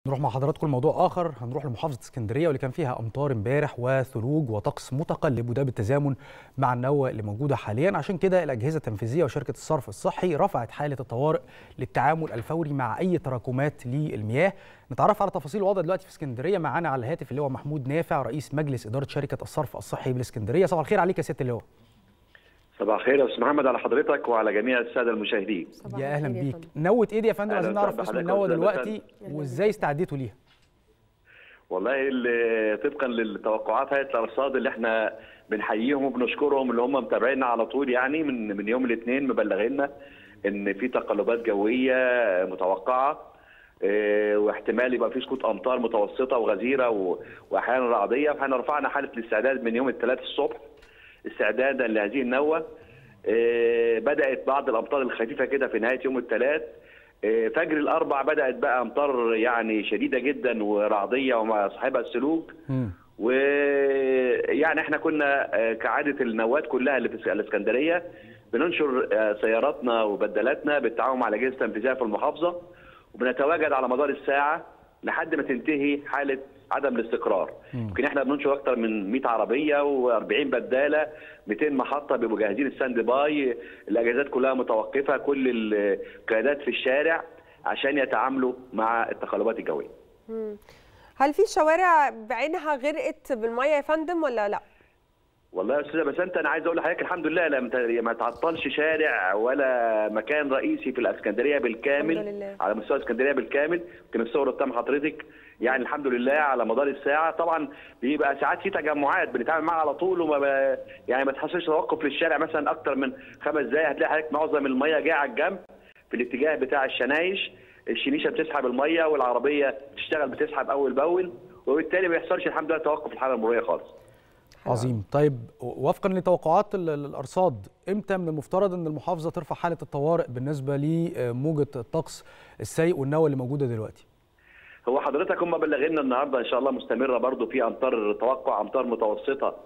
نروح مع حضراتكم لموضوع اخر هنروح لمحافظه اسكندريه واللي كان فيها امطار امبارح وثلوج وطقس متقلب وده بالتزامن مع النوة اللي موجوده حاليا عشان كده الاجهزه التنفيذيه وشركه الصرف الصحي رفعت حاله الطوارئ للتعامل الفوري مع اي تراكمات للمياه نتعرف على تفاصيل الوضع دلوقتي في اسكندريه معانا على الهاتف اللي هو محمود نافع رئيس مجلس اداره شركه الصرف الصحي بالاسكندريه صباح الخير عليك يا سياده اللواء صباح الخير يا استاذ محمد على حضرتك وعلى جميع الساده المشاهدين يا اهلا بيك نوة ايه دي يا فندم أهلاً عايزين نعرف وسهلاً اسم بحضرتك النوة أستاذ دلوقتي وازاي استعديتوا ليها والله ال- طبقا للتوقعات هيئه الارصاد اللي احنا بنحييهم وبنشكرهم اللي هم متابعينا على طول يعني من من يوم الاثنين مبلغينا ان في تقلبات جويه متوقعه اه، واحتمال يبقى في سقوط امطار متوسطه وغزيره و- واحيانا رعديه فاحنا رفعنا حاله الاستعداد من يوم الثلاث الصبح استعدادا لهذه النوه اه، بدات بعض الامطار الخفيفه كده في نهايه يوم الثلاث اه، فجر الاربع بدات بقى امطار يعني شديده جدا ورعديه ومع صاحبها السلوك مم. ويعني احنا كنا آه، كعاده النوات كلها اللي في الاسكندريه بننشر آه، سياراتنا وبدلاتنا بالتعاون مع الاجهزه التنفيذيه في المحافظه وبنتواجد على مدار الساعه لحد ما تنتهي حاله عدم الاستقرار يمكن احنا بننشر اكثر من 100 عربيه و40 بداله 200 محطه بيبقوا جاهزين الساند باي الاجهزات كلها متوقفه كل القيادات في الشارع عشان يتعاملوا مع التقلبات الجويه مم. هل في شوارع بعينها غرقت بالميه يا فندم ولا لا؟ والله يا استاذه بس انت انا عايز اقول لحضرتك الحمد لله لم ت- ما تعطلش شارع ولا مكان رئيسي في الاسكندريه بالكامل الحمد لله. على مستوى الاسكندريه بالكامل يمكن الصور قدام حضرتك يعني الحمد لله على مدار الساعه طبعا بيبقى ساعات في تجمعات بنتعامل معاها على طول وما ب... يعني ما تحصلش توقف للشارع مثلا اكتر من خمس دقائق هتلاقي حضرتك معظم الميه جايه على الجنب في الاتجاه بتاع الشنايش الشنيشه بتسحب الميه والعربيه بتشتغل بتسحب اول باول وبالتالي ما بيحصلش الحمد لله توقف الحاله المروريه خالص عظيم طيب وفقا لتوقعات ال- ال- الارصاد امتى من المفترض ان المحافظه ترفع حاله الطوارئ بالنسبه لموجه الطقس السيء والنوى اللي موجوده دلوقتي هو حضرتك هم بلغنا النهارده ان شاء الله مستمره برضو في امطار توقع امطار متوسطه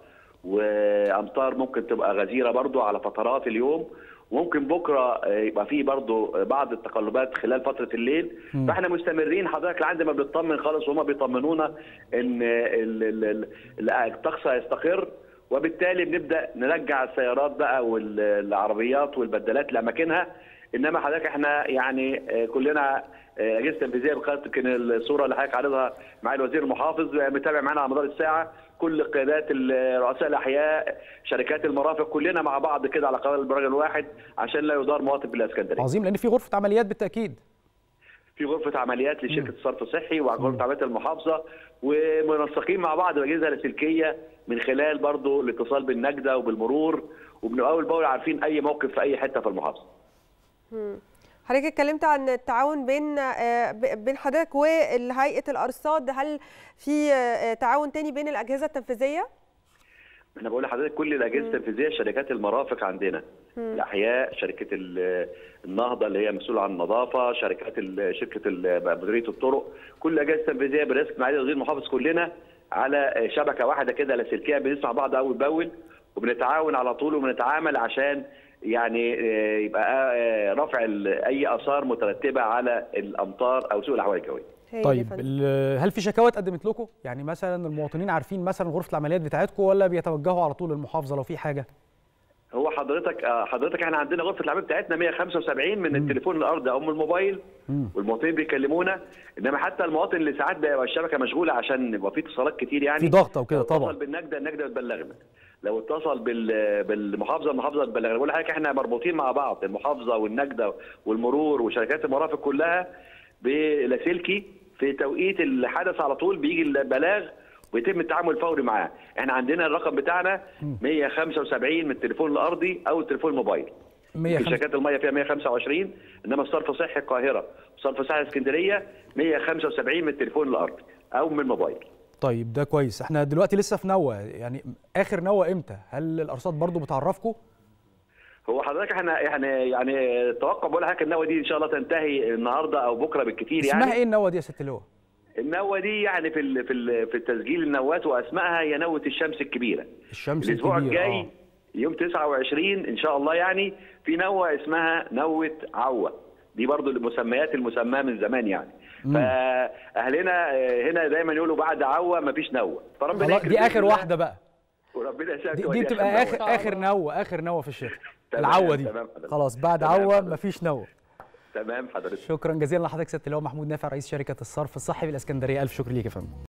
وامطار ممكن تبقى غزيره برضو على فترات اليوم وممكن بكره آه، يبقى في برضو بعض التقلبات خلال فتره الليل مم. فاحنا مستمرين حضرتك لحد ما بنطمن خالص وهم بيطمنونا ان ال- ال- ال- ال- الطقس هيستقر وبالتالي بنبدا نرجع السيارات بقى والعربيات والبدلات لاماكنها انما حضرتك احنا يعني آه، كلنا آه، اجهزه تنفيذيه بقياده يمكن الصوره اللي حضرتك عارضها مع الوزير المحافظ آه، متابع معانا على مدار الساعه كل قيادات ال- رؤساء الاحياء شركات المرافق كلنا مع بعض كده على قرار برجل واحد عشان لا يدار مواطن بالاسكندريه عظيم لان في غرفه عمليات بالتاكيد في غرفه عمليات لشركه الصرف الصحي وغرفه عمليات المحافظه ومنسقين مع بعض الاجهزه اللاسلكيه من خلال برضو الاتصال بالنجده وبالمرور ومن اول باول عارفين اي موقف في اي حته في المحافظه مم. حضرتك اتكلمت عن التعاون بين آه، ب- بين حضرتك وهيئه الارصاد هل في آه، تعاون تاني بين الاجهزه التنفيذيه؟ انا بقول لحضرتك كل الاجهزه التنفيذيه شركات المرافق عندنا الاحياء شركه ال- النهضه اللي هي مسؤوله عن النظافه شركات ال- شركه ال- مديريه الطرق كل الاجهزه التنفيذيه برئاسه معالي وزير المحافظ كلنا على شبكه واحده كده لاسلكيه بنسمع بعض اول باول وبنتعاون على طول وبنتعامل عشان يعني آه، يبقى آه، رفع ال- اي اثار مترتبه على الامطار او سوء الاحوال الجويه هايل يا طيب فندم. ال- هل في شكاوى اتقدمت لكم يعني مثلا المواطنين عارفين مثلا غرفه العمليات بتاعتكم ولا بيتوجهوا على طول للمحافظه لو في حاجه هو حضرتك آه، حضرتك احنا عندنا غرفه العمل بتاعتنا 175 من التليفون الارضي او من الموبايل مم. والمواطنين بيكلمونا انما حتى المواطن اللي ساعات بيبقى الشبكه مشغوله عشان يبقى في اتصالات كتير يعني في ضغط او كده لو طبعا اتصل بالنجده النجده بتبلغنا لو اتصل بال- بالمحافظه المحافظه بتبلغنا بقول لحضرتك احنا مربوطين مع بعض المحافظه والنجده والمرور وشركات المرافق كلها بلاسلكي في توقيت الحدث على طول بيجي البلاغ ويتم التعامل الفوري معاه احنا عندنا الرقم بتاعنا 175 من التليفون الارضي او التليفون الموبايل في 105 شركات الميه فيها 125 انما الصرف صحي القاهره وصرف صحي اسكندريه 175 من التليفون الارضي او من الموبايل طيب ده كويس احنا دلوقتي لسه في نوى يعني اخر نوى امتى هل الارصاد برضو بتعرفكم هو حضرتك احنا يعني يعني التوقع بقول لحضرتك النوه دي ان شاء الله تنتهي النهارده او بكره بالكثير يعني اسمها ايه النوى دي يا ست اللواء النوه دي يعني في ال في ال في التسجيل النوات واسمائها هي نوه الشمس الكبيره الشمس الاسبوع الكبيرة، الجاي آه. يوم 29 ان شاء الله يعني في نوه اسمها نوه عوه دي برضو المسميات المسماه من زمان يعني فاهلنا هنا دايما يقولوا بعد عوه مفيش نوه فربنا خلاص يكرم دي بإذن اخر الله، واحده بقى وربنا يسامحك دي, دي ودي بتبقى نوة. اخر شاء اخر الله. نوه اخر نوه في الشتاء تمام، العوه دي تمام حضرتك. خلاص بعد تمام عوه حضرتك. مفيش نوه تمام حضرتك شكرا جزيلا لحضرتك سياده اللواء محمود نافع رئيس شركه الصرف الصحي بالاسكندريه الف شكر ليك يا فندم